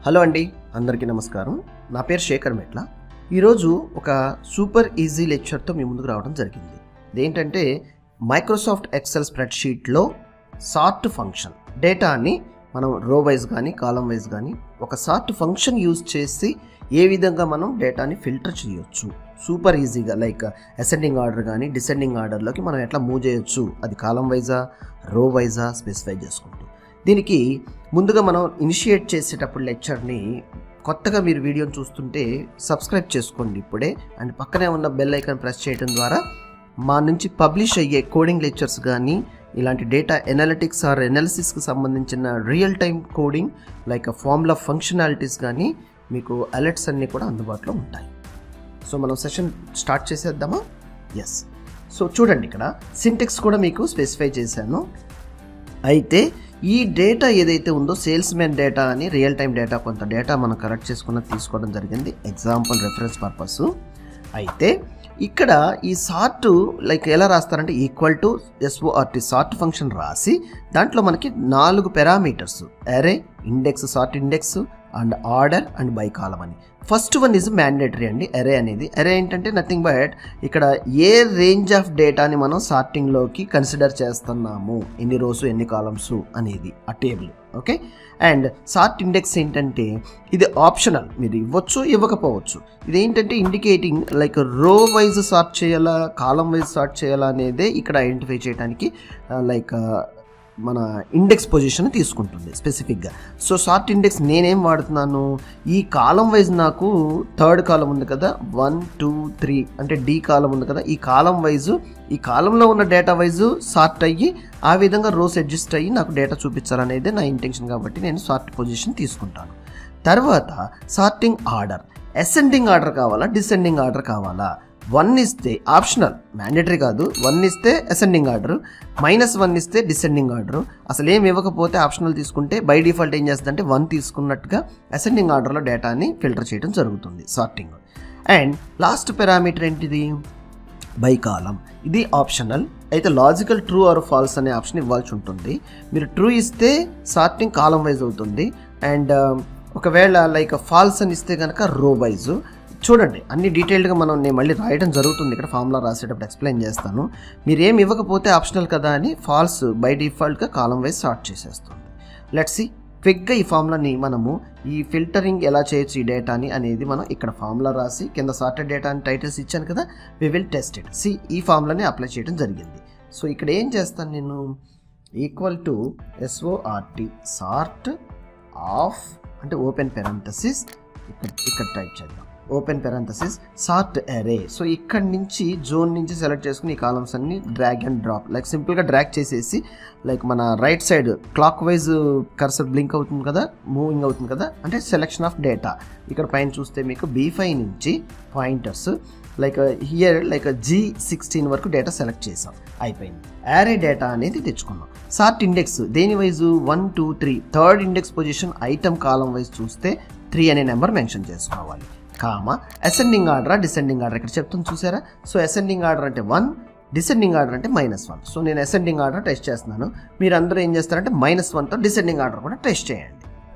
hello అండి అందరికీ నమస్కారం నా పేరు శేఖర్ మెట్ల ఈరోజు ఒక సూపర్ ఈజీ లెక్చర్తో మీ ముందుకు రావడం జరిగింది ఇదేంటంటే మైక్రోసాఫ్ట్ ఎక్సెల్ స్ప్రెడ్షీట్లో సార్ట్ ఫంక్షన్ డేటాని మనం రో వైజ్ కానీ కాలం వైజ్ కానీ ఒక సార్ట్ ఫంక్షన్ యూజ్ చేసి ఏ విధంగా మనం డేటాని ఫిల్టర్ చేయొచ్చు సూపర్ ఈజీగా లైక్ అసెండింగ్ ఆర్డర్ కానీ డిసెండింగ్ ఆర్డర్లోకి మనం ఎట్లా మూవ్ చేయొచ్చు అది కాలం వైజా రో వైజా స్పెసిఫై చేసుకుంటూ దీనికి ముందుగా మనం ఇనిషియేట్ చేసేటప్పుడు లెక్చర్ని కొత్తగా మీరు వీడియోని చూస్తుంటే సబ్స్క్రైబ్ చేసుకోండి ఇప్పుడే అండ్ పక్కనే ఉన్న బెల్ ఐకాన్ ప్రెస్ చేయడం ద్వారా మా నుంచి పబ్లిష్ అయ్యే కోడింగ్ లెక్చర్స్ కానీ ఇలాంటి డేటా ఎనాలిటిక్స్ ఆర్ ఎనాలిసిస్కి సంబంధించిన real time coding like formula functionalities కానీ మీకు అలర్ట్స్ అన్నీ కూడా అందుబాటులో ఉంటాయి సో మనం సెషన్ స్టార్ట్ చేసేద్దామా ఎస్ సో చూడండి ఇక్కడ సింటెక్స్ కూడా మీకు స్పెసిఫై చేశాను అయితే ఈ డేటా ఏదైతే ఉందో సేల్స్ మ్యాన్ డేటా అని రియల్ టైం డేటా కొంత డేటా మనం కరెక్ట్ చేసుకున్న తీసుకోవడం జరిగింది ఎగ్జాంపుల్ రెఫరెన్స్ పర్పస్ అయితే ఇక్కడ ఈ సార్ట్ లైక్ ఎలా రాస్తారంటే equal to S O R T sort function రాసి దాంట్లో మనకి నాలుగు parameters array index sort index and order and by column అని ఫస్ట్ వన్ ఇస్ మ్యాండేటరీ అండి అరే అనేది అరే ఏంటంటే నథింగ్ బట్ ఇక్కడ ఏ రేంజ్ ఆఫ్ డేటాని మనం సార్టింగ్లోకి కన్సిడర్ చేస్తున్నాము ఎన్ని రోజు ఎన్ని కాలమ్స్ అనేది ఆ table okay and sort index ఏంటంటే ఇది ఆప్షనల్ మీరు ఇవ్వచ్చు ఇవ్వకపోవచ్చు ఇది ఏంటంటే indicating like row wise sort చేయాలా కాలం వైజ్ సార్ట్ చేయాలా అనేదే ఇక్కడ ఐడెంటిఫై చేయడానికి లైక్ మన ఇండెక్స్ పొజిషన్ తీసుకుంటుంది స్పెసిఫిక్గా సో సార్ట్ ఇండెక్స్ నేనేం వాడుతున్నాను ఈ కాలం వైజ్ నాకు థర్డ్ కాలం ఉంది కదా వన్ టూ త్రీ అంటే డి కాలం ఉంది కదా ఈ కాలం వైజ్ ఈ కాలంలో ఉన్న డేటా వైజ్ సార్ట్ అయ్యి ఆ విధంగా రోస్ అడ్జస్ట్ అయ్యి నాకు డేటా చూపించాలనేదే నా ఇంటెన్షన్ కాబట్టి నేను సార్ట్ పొజిషన్ తీసుకుంటాను తర్వాత సార్టింగ్ ఆర్డర్ అసెండింగ్ ఆర్డర్ కావాలా డిసెండింగ్ ఆర్డర్ కావాలా వన్ ఇస్తే ఆప్షనల్ మ్యాండేటరీ కాదు వన్ ఇస్తే అసెండింగ్ ఆర్డర్ మైనస్ వన్ ఇస్తే డిసెండింగ్ ఆర్డర్ అసలు ఏం ఇవ్వకపోతే ఆప్షనల్ తీసుకుంటే బై డిఫాల్ట్ ఏం చేస్తుందంటే వన్ తీసుకున్నట్టుగా అసెండింగ్ ఆర్డర్లో డేటాని ఫిల్టర్ చేయడం జరుగుతుంది సార్టింగ్ అండ్ లాస్ట్ పారామీటర్ ఏంటిది బై కాలం ఇది ఆప్షనల్ అయితే లాజికల్ ట్రూ ఆర్ ఫాల్స్ అనే ఆప్షన్ ఇవ్వాల్సి ఉంటుంది మీరు ట్రూ ఇస్తే సార్టింగ్ కాలం వైజ్ అవుతుంది అండ్ ఒకవేళ లైక్ ఫాల్స్ అని ఇస్తే కనుక రో వైజ్ చూడండి అన్ని డీటెయిల్డ్గా మనం నేను మళ్ళీ రాయడం జరుగుతుంది ఇక్కడ ఫార్ములా రాసేటప్పుడు ఎక్స్ప్లెయిన్ చేస్తాను మీరు ఏం ఇవ్వకపోతే ఆప్షనల్ కదా అని ఫాల్స్ బై డిఫాల్ట్గా కాలం వైజ్ సార్ట్ చేసేస్తుంది లెట్స్ సి క్విక్గా ఈ ఫార్ములాని మనము ఈ ఫిల్టరింగ్ ఎలా చేయొచ్చు ఈ డేటాని అనేది మనం ఇక్కడ ఫార్ములా రాసి కింద సార్టెడ్ డేటా అని టైటిల్స్ ఇచ్చాను కదా we will test it see ఈ ఫార్ములాని అప్లై చేయడం జరిగింది సో ఇక్కడ ఏం చేస్తాను నేను equal to S O R T sort of అంటే ఓపెన్ పెరంథసిస్ ఇక్కడ ఇక్కడ టైప్ చేద్దాం open parenthesis sort array so ఇక్కడ నుంచి జోన్ నుంచి సెలెక్ట్ చేసుకుని ఈ కాలమ్స్ అన్ని డ్రాగ్ అండ్ డ్రాప్ లైక్ సింపుల్గా డ్రాగ్ చేసేసి లైక్ మన right side clockwise cursor blink అవుతుంది కదా మూవింగ్ అవుతుంది కదా అంటే సెలెక్షన్ ఆఫ్ డేటా ఇక్కడ పైన చూస్తే మీకు బీ ఫైవ్ నుంచి pointers like here like G sixteen వరకు డేటా సెలెక్ట్ చేసాం అయిపోయింది యారే డేటా అనేది తెచ్చుకున్నాం సార్ట్ ఇండెక్స్ దేని wise one two three third index position item column wise చూస్తే త్రీ అనే నెంబర్ మెన్షన్ చేసుకోవాలి comma ascending order descending order ఇక్కడ చెప్తుంది చూసారా సో అసెండింగ్ ఆర్డర్ అంటే వన్ డిసెండింగ్ ఆర్డర్ అంటే మైనస్ వన్ సో నేను అసెండింగ్ ఆర్డర్ టెస్ట్ చేస్తున్నాను మీరు అందరూ ఏం చేస్తారంటే మైనస్ వన్తో డిసెండింగ్ ఆర్డర్ కూడా టెస్ట్ చేయండి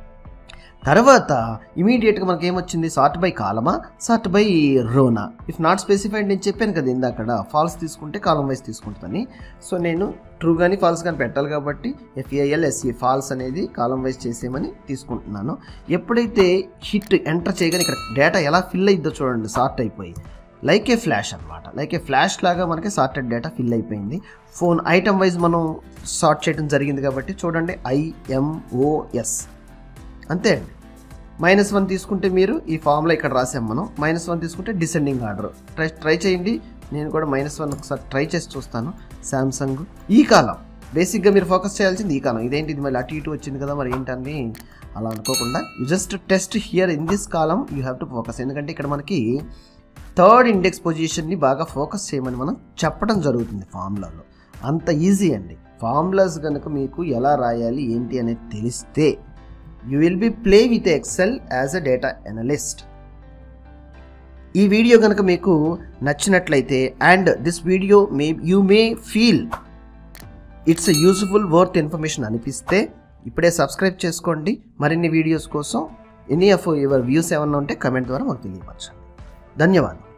తర్వాత ఇమీడియట్గా మనకి ఏమొచ్చింది సార్ట్ బై కాలమా సార్ట్ బై రోనా ఇఫ్ నాట్ స్పెసిఫైడ్ నేను చెప్పాను కదా ఇందాక ఫాల్స్ తీసుకుంటే కాలం వైజ్ తీసుకుంటుందని సో నేను ట్రూ కానీ ఫాల్స్ కానీ పెట్టాలి కాబట్టి ఎఫ్ఏఎల్ ఎస్ఈ ఫాల్స్ అనేది కాలం వైజ్ చేసేయమని తీసుకుంటున్నాను ఎప్పుడైతే హిట్ ఎంటర్ చేయగానే ఇక్కడ డేటా ఎలా ఫిల్ అయిద్దో చూడండి సార్ట్ అయిపోయి లైక్ ఏ ఫ్లాష్ అనమాట లైక్ ఏ ఫ్లాష్ లాగా మనకి సార్టెడ్ డేటా ఫిల్ అయిపోయింది ఫోన్ ఐటమ్ వైజ్ మనం సార్ట్ చేయడం జరిగింది కాబట్టి చూడండి ఐఎంఓఎస్ అంతే అండి మైనస్ వన్ తీసుకుంటే మీరు ఈ ఫామ్లో ఇక్కడ రాసాం మనం మైనస్ వన్ తీసుకుంటే డిసెండింగ్ ఆర్డర్ ట్రై ట్రై చేయండి నేను కూడా మైనస్ వన్ ఒకసారి ట్రై చేసి చూస్తాను శాంసంగ్ ఈ కాలం బేసిక్గా మీరు ఫోకస్ చేయాల్సింది ఈ కాలం ఇదేంటి ఇది మళ్ళీ అటు ఇటు వచ్చింది కదా మరి ఏంటని అలా అనుకోకుండా you just test here in this column you have to focus ఎందుకంటే ఇక్కడ మనకి థర్డ్ ఇండెక్స్ పొజిషన్ని బాగా ఫోకస్ చేయమని మనం చెప్పడం జరుగుతుంది ఫార్ములాలో అంత ఈజీ అండి ఫార్ములాస్ కనుక మీకు ఎలా రాయాలి ఏంటి అనేది తెలిస్తే you will be play with Excel as a data analyst ఈ వీడియో కనుక మీకు నచ్చినట్లయితే and this video may you may feel it's useful worth information అనిపిస్తే ఇప్పుడే సబ్స్క్రైబ్ చేసుకోండి మరిన్ని వీడియోస్ కోసం ఎనీ ఆఫ్ యువర్ వ్యూస్ ఏమన్నా ఉంటే కమెంట్ ద్వారా మాకు తెలియపరచండి ధన్యవాదాలు